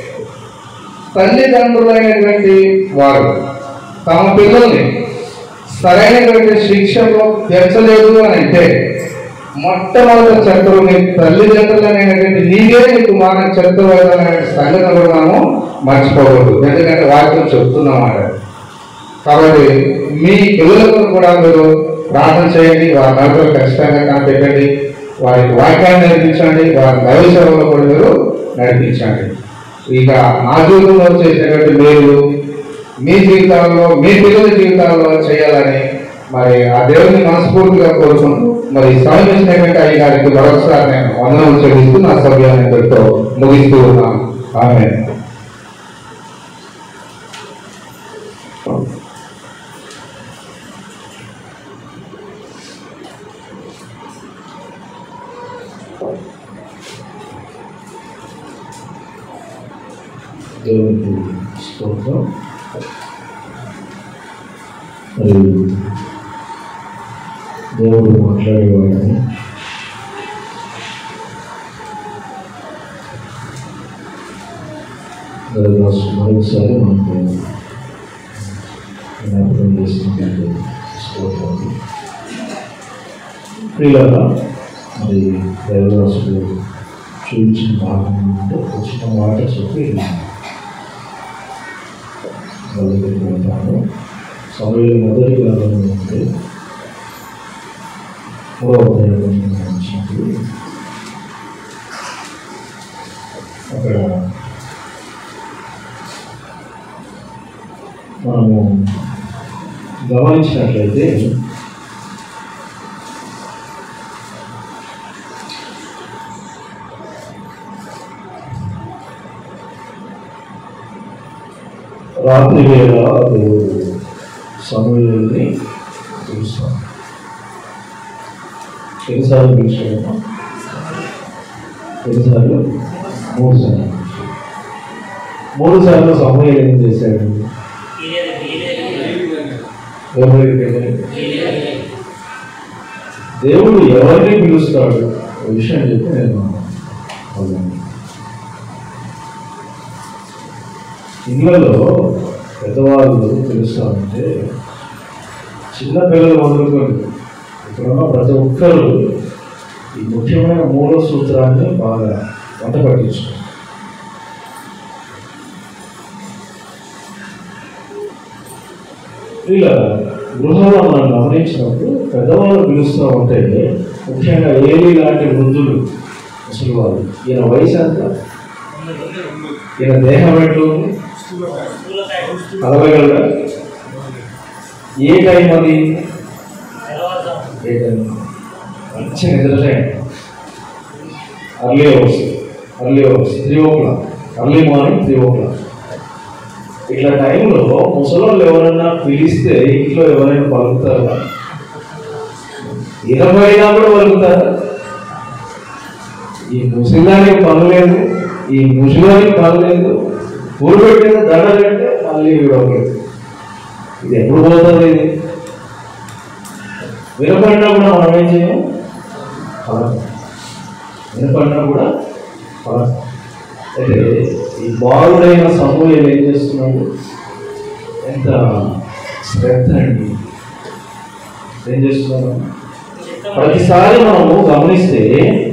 తల్లిదండ్రులైనటువంటి వారు తమ పిల్లల్ని సరైనటువంటి శిక్షలో పెంచలేదు అని అంటే మొట్టమొదటి శత్రువు నీ తల్లిదండ్రులైనటువంటి నీవే నీ కుమారుని శత్రువు అనే సంగతి కూడా మనము మర్చిపోకూడదు ఎందుకంటే వాక్యం చెప్తున్నమాట కాబట్టి మీ పిల్లలకు కూడా మీరు ప్రార్థన చేయండి వారి నలుగురు ఖచ్చితంగా కనిపెట్టండి వారికి వాక్యాన్ని నేర్పించండి వారి దైవ సేవలో కూడా మీరు నడిపించండి ఇక నా జీవితంలో చేసినటువంటి మీరు మీ జీవితాల్లో మీ పిల్లల జీవితాల్లో చేయాలని మరి ఆ దేవుని మనస్ఫూర్తిగా కోరుకుంటూ మరి సమయించినటువంటి అయ్యి గారికి మరొకసారి నేను వందనం చెల్లిస్తూ నా సభ్యాన్ని ఇంతటితో ముగిస్తూ ఉన్నాను ఆమె దేవునికి స్తోత్రం మరి దేవుడు మాట్లాడేవాడని దయదాసు మరొకసారి మనకు జ్ఞాపకం చేసినటువంటి స్తోత్రం ప్రియులారా మరి దైవదాసుడు చూపించిన భాగం అంటే వచ్చిన మాట చెప్పి మొదలుపెట్టి ఉంటాను సమయంలో మొదటి గ్రంథంలో ఉంటే మూడవ అధ్యాయం వచ్చినప్పుడు అక్కడ మనము గమనించినట్లయితే రాత్రి వేళ దేవుడు సమూహాన్ని పిలుస్తాం ఎన్నిసార్లు పిలిచాడమ్మా ఎన్నిసార్లు మూడు సార్లు మూడు సార్లు సమూహం ఏం చేశాడు ఎవరికి తెలియదు. దేవుడు ఎవరిని పిలుస్తాడు ఒక విషయం చెప్పి నేను అవునండి ఇళ్ళలో పెద్దవాళ్ళు తెలుస్తామంటే చిన్న పిల్లలు మొదలుకొని ఇప్పుడున్న ప్రతి ఒక్కరు ఈ ముఖ్యమైన మూల సూత్రాన్ని బాగా వంట పట్టించుకుంటారు ఇలా గృహంలో మనం గమనించినప్పుడు పెద్దవాళ్ళు పిలుస్తూ ఉంటే ముఖ్యంగా ఏలి లాంటి వృద్ధులు ముసలి వాళ్ళు ఈయన వయసు ఎంత ఈయన దేహం ఎట్లు ఉంది కదలగలరా ఏ టైం అది ఏ టైం మంచి నిద్ర time early hours early hours three o'clock early morning three o'clock ఇట్లా టైంలో ముసలోళ్ళు ఎవరైనా పిలిస్తే ఇంట్లో ఎవరైనా పలుకుతారా ఇరవైనా కూడా పలుకుతారా ఈ ముసలిదానికి పని లేదు ఈ ముసలిదానికి పని లేదు ఊరు పెట్టిన దండ కంటే మళ్ళీ విడవలేదు ఇది ఎప్పుడు పోతుంది ఇది వినపడినా కూడా మనం ఏం చేయం పలకం వినపడినా కూడా పలకం అయితే ఈ బాలుడైన సమూహం ఏం చేస్తున్నాడు ఎంత శ్రద్ధ అండి ఏం చేస్తున్నాడు ప్రతిసారి మనము గమనిస్తే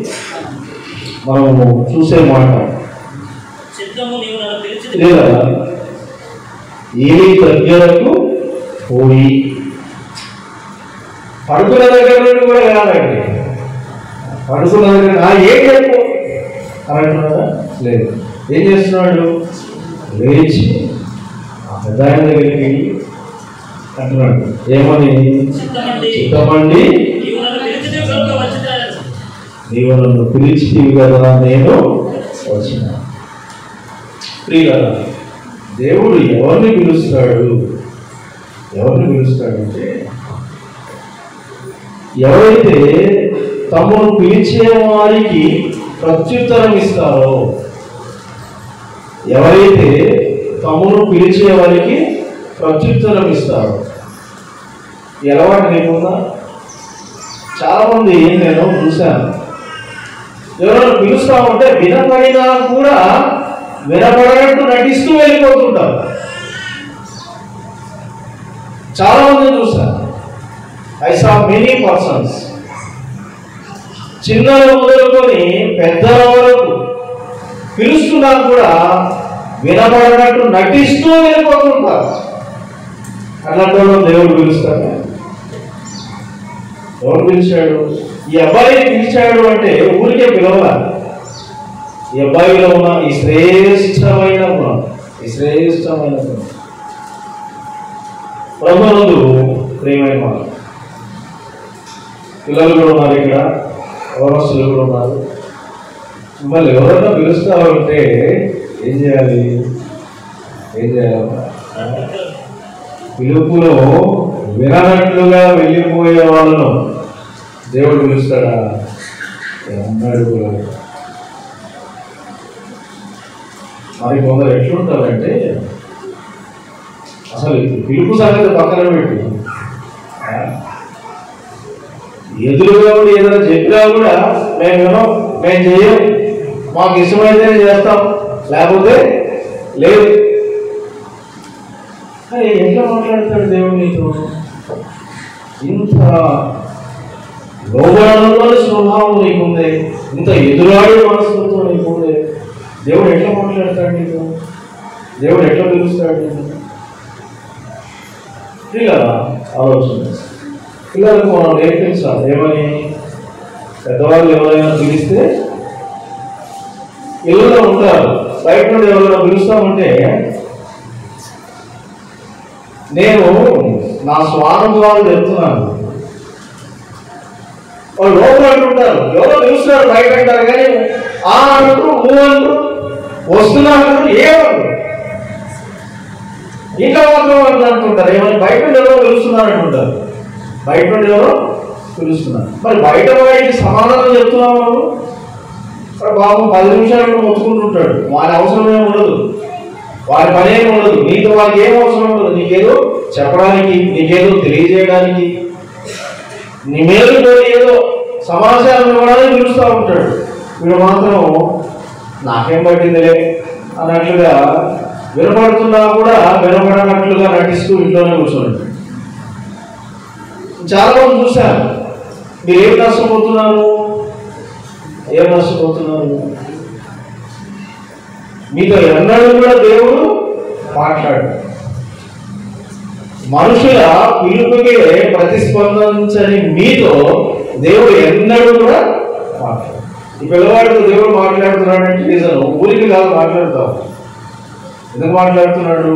మనము చూసే మాట చిత్తము నీవు నన్ను పిలిచి ఇదే కదా ఏలి దగ్గరకు పోయి పడుకున్న దగ్గర నుండి కూడా కాదండి పడుకున్న దగ్గర "ఆ, ఏం చెప్పు అని అంటున్నాడా లేదు ఏం చేస్తున్నాడు లేచి ఆ పెద్ద ఆయన దగ్గరికి వెళ్ళి అంటున్నాడు ఏమని చిత్తమండి చిత్తమండి నీవు నన్ను పిలిచి కనుక వచ్చినాను నీవు నన్ను పిలిచితివి కదా నేను వచ్చిన ప్రియులారా, దేవుడు ఎవరిని పిలుస్తాడు ఎవరిని పిలుస్తాడంటే ఎవరైతే తమను పిలిచే వారికి ప్రత్యుత్తరం ఇస్తారో ఎవరైతే తమను పిలిచే వారికి ప్రత్యుత్తరం ఇస్తారో ఈ అలవాటు నీకుందా చాలా మంది నేను చూశాను ఎవరైనా పిలుస్తా ఉంటే వినపడినా కూడా వినపడనట్టు నటిస్తూ వెళ్ళిపోతుంటారు చాలా మంది చూశాను ఐ సా మెనీ పర్సన్స్ చిన్నలు మొదలుకొని పెద్దల వరకు పిలుస్తున్నా కూడా వినపడనట్టు నటిస్తూ వెళ్ళిపోతుంటారు అట్లాంటి వాళ్ళని దేవుడు పిలుస్తాడు ఎవరు పిలిచాడు ఈ అబ్బాయిని పిలిచాడు అంటే ఊరికే పిలవాలి ఈ అబ్బాయిలో ఉన్న ఈ శ్రేష్టమైన గుణం ఈ శ్రేష్టమైన గుణం ప్రభునందు ప్రేమైన వాళ్ళు పిల్లలు కూడా ఉన్నారు ఇక్కడ యవనస్తులు కూడా ఉన్నారు మిమ్మల్ని ఎవరైనా పిలుస్తా ఉంటే ఏం చేయాలి ఏం చేయాలి పిలుపులో విననట్లుగా వెళ్ళిపోయే వాళ్ళను దేవుడు పిలుస్తాడా అన్నాడు కూడా మరి కొందరు ఎట్లుంటారంటే అసలు ఈ పిలుపు సంగతి పక్కన పెట్టి ఆ, ఎదురుగా ఉండి ఏదైనా చెప్పినా కూడా మేము వినం మేము చేయం మాకు ఇష్టమైతేనే చేస్తాం లేకపోతే లేదు కానీ ఎట్లా మాట్లాడతాడు దేవుడు నీతో ఇంత లోబడంలోని స్వభావం నీకుంది ఇంత ఎదురాడు మనస్తత్వం నీకుంది దేవుడు ఎట్లా మాట్లాడతాడు నీకు దేవుడు ఎట్లా పిలుస్తాడు నీకు పిల్లల ఆలోచన పిల్లలకు మనం నేర్పించాలి ఏమని పెద్దవాళ్ళు ఎవరైనా పిలిస్తే ఇళ్ళలో ఉంటారు బయట నుండి ఎవరైనా పిలుస్తా ఉంటే నేను నా స్వానుభవాలు చెప్తున్నాను వాళ్ళు లోపల అంటుంటారు ఎవరో పిలుస్తున్నారు బయట అంటారు కానీ ఆ అంటారు ఊ అంటారు వస్తున్నారు అంటారు ఏమంటారు ఇంకా మాత్రం అట్లా అంటుంటారు ఏమని బయట నుండి ఎవరో పిలుస్తున్నారు అంటుంటారు బయట నుండి ఎవరో పిలుస్తున్నారు మరి బయట వాడికి సమాధానం చెప్తున్నావు నువ్వు మరి బాబు పది నిమిషాలు మొత్తుకుంటుంటాడు వారి అవసరం ఏమి ఉండదు వారి పని ఏమి ఉండదు నీతో వారికి ఏం అవసరం ఉండదు నీకేదో చెప్పడానికి నీకేదో తెలియజేయడానికి నీ మేలు కోరి ఏదో సమాచారం ఇవ్వడానికి పిలుస్తూ ఉంటాడు వీడు మాత్రం నాకేం పట్టిందిలే అన్నట్లుగా వినపడుతున్నా కూడా వినపడనట్లుగా నటిస్తూ ఇంట్లోనే కూర్చోండి చాలా మంది చూశాను మీరు ఏం నష్టపోతున్నారు ఏం నష్టపోతున్నారు మీతో ఎన్నడూ కూడా దేవుడు మాట్లాడు మనుషుల పిలుపుకే ప్రతిస్పందించని మీతో దేవుడు ఎన్నడూ కూడా మాట్లాడు ఈ పిల్లవాడితో దేవుడు మాట్లాడుతున్నాడంటే నిజం ఊరికి కాదు మాట్లాడతావు ఎందుకు మాట్లాడుతున్నాడు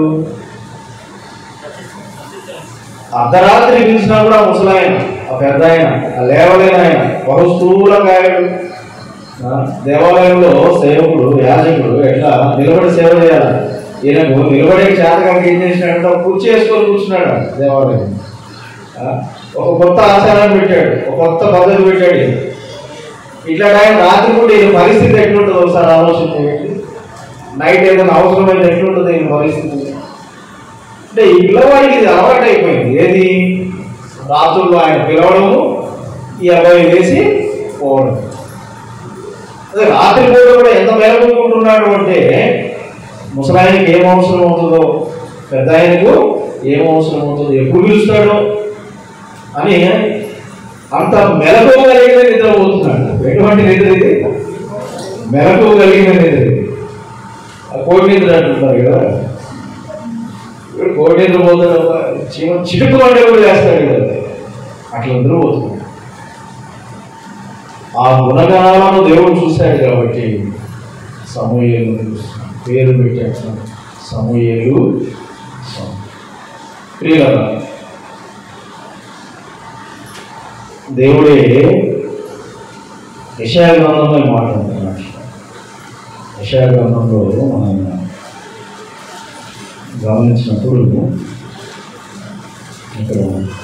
అర్ధరాత్రి పిలిచినా కూడా ఆ ముసలాయన ఆ పెద్ద ఆయన ఆ లేవలేని ఆయన బహు స్థూలకాయుడు ఆ, దేవాలయంలో సేవకుడు యాజకుడు ఎట్లా నిలబడి సేవ చేయాలి ఈయనకు నిలబడే చేతకానికి ఏం చేసినాడంటే ఒక కుర్చీ వేసుకొని కూర్చున్నాడు దేవాలయం ఆ, ఒక కొత్త ఆచారాన్ని పెట్టాడు ఒక కొత్త పద్ధతి పెట్టాడు ఇట్లా ఆయన రాత్రి కూడా ఈయన పరిస్థితి ఎట్లుంటుందో ఒకసారి ఆలోచన చేయండి నైట్ ఏదైనా అవసరమైతే ఎట్లుంటుంది ఈయన పరిస్థితి అంటే ఈ పిల్లవాడికి ఇది అలవాటు అయిపోయింది ఏది రాత్రుల్లో ఆయన పిలవడము ఈ అబ్బాయి వేసి పోవడం అదే రాత్రి పూట కూడా ఎంత మేలుకుంటున్నాడు అంటే ముసలాయనకి ఏం అవసరం అవుతుందో పెద్ద ఆయనకు ఏం అవసరం అవుతుందో ఎప్పుడు పిలుస్తాడో అని అంత మెలకు కలిగిన నిద్రపోతున్నాడు ఎటువంటి నిద్ర ఇది మెలకు కలిగిన నిద్ర ఇది. ఆ కోడి నిద్ర అంటున్నారు కదా వీడు కోడి నిద్ర పోతాడు చీమ చిటుకు అంటే కూడా చేస్తాడు కదా అట్లా నిద్రపోతున్నాడు ఆ గుణగణాలను దేవుడు చూశాడు కాబట్టి సమూహలు పేరు పెట్టాడు సమూహలు ప్రియులరా దేవుడే యశా గ్రంథంలో ఈ మాట ఉంటున్నాడు యశా గ్రంథంలో మనం గమనించినప్పుడు ఇక్కడ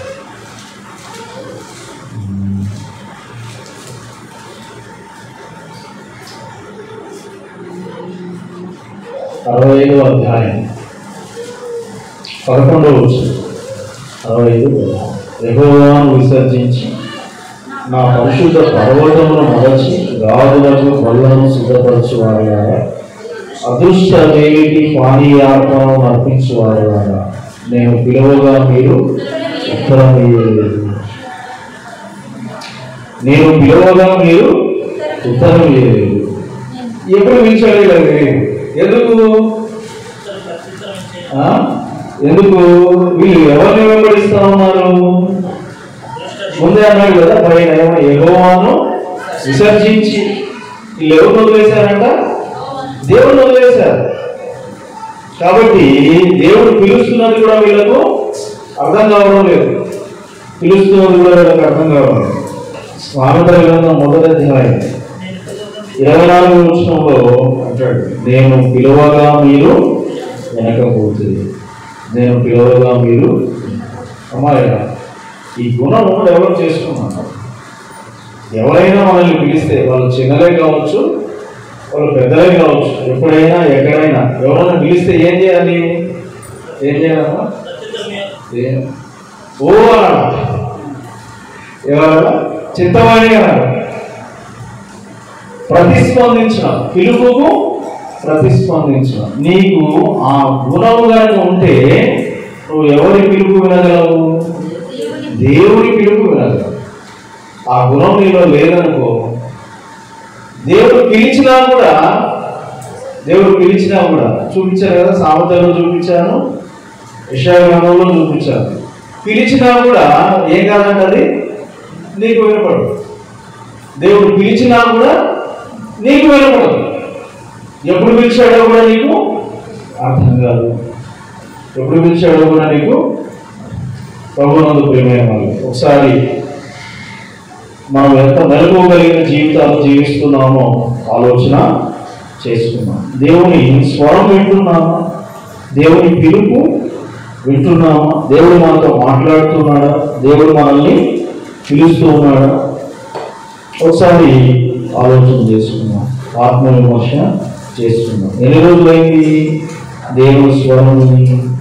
ఉమ్, అరవై ఐదో అధ్యాయం పదకొండవ వచ్చు అరవై ఐదు యెహోవాను విసర్జించి నా పరిశుద్ధ పర్వతమును మొదచి రాజులకు బల్లను సిద్ధపరచువారుగా అదృష్ట దేవికి పానీయార్పణం అర్పించువారుగా నేను పిలువగా మీరు ఉత్తరం ఇయ్యలేదు నేను పిలువగా మీరు ఉత్తరం ఇయ్యలేదు ఎప్పుడు పిలిచాడు ఇలా తెలియదు ఎందుకు ఆ? ఎందుకు వీళ్ళు ఎవరిని వెంబడిస్తా ఉన్నారు ముందే అన్నాడు కదా పైన ఏమో యెహోవాను విసర్జించి వీళ్ళు ఎవరు వదిలేశారంట దేవుడు వదిలేశారు కాబట్టి దేవుడు పిలుస్తున్నది కూడా వీళ్ళకు అర్థం కావడం లేదు పిలుస్తున్నది కూడా వీళ్ళకి అర్థం కావడం లేదు స్వామిత గ్రంథం మొదటి అధ్యాయం ఇరవై నాలుగు విషయంలో అంటాడు నేను పిలువగా మీరు వెనకపోతుంది నేను పిలువగా మీరు అమ్మాయి ఈ గుణం డెవలప్ చేసుకున్నాను ఎవరైనా మనల్ని పిలిస్తే వాళ్ళు చిన్నలే కావచ్చు వాళ్ళు పెద్దలే కావచ్చు ఎప్పుడైనా ఎక్కడైనా ఎవరైనా పిలిస్తే ఏం చేయాలి ఏం చేయాలమ్మా ఏం? ఓ అనాలి ఎవరన్నా చింతవాణి అన్నారు ప్రతిస్పందించిన పిలుపుకు ప్రతిస్పందించిన నీకు ఆ గుణము కనుక ఉంటే నువ్వు ఎవరి పిలుపు వినగలవు దేవుడి పిలుపు వినగలవు ఆ గుణం నీలో లేదనుకో దేవుడు పిలిచినా కూడా దేవుడు పిలిచినా కూడా చూపించారు కదా సామెతలో చూపించాను యశాగ్రంథంలో చూపించాను పిలిచినా కూడా ఏం కాదంట అది నీకు వినపడు దేవుడు పిలిచినా కూడా నీకు వినపడదు ఎప్పుడు పిలిచాడో కూడా నీకు అర్థం కాదు ఎప్పుడు పిలిచాడో కూడా నీకు ప్రభునందు ప్రేమైన వాళ్ళు ఒకసారి మనం ఎంత మెలకు కలిగిన జీవితాలు జీవిస్తున్నామో ఆలోచన చేసుకున్నాం దేవుని స్వరం వింటున్నామా దేవుని పిలుపు వింటున్నామా దేవుడు మనతో మాట్లాడుతున్నాడా దేవుడు మనల్ని పిలుస్తూ ఉన్నాడా ఒకసారి ఆలోచన చేసుకున్నాం ఆత్మ విమర్శ చేసుకున్నాం ఎన్ని రోజులైంది దేవుని స్వరం విని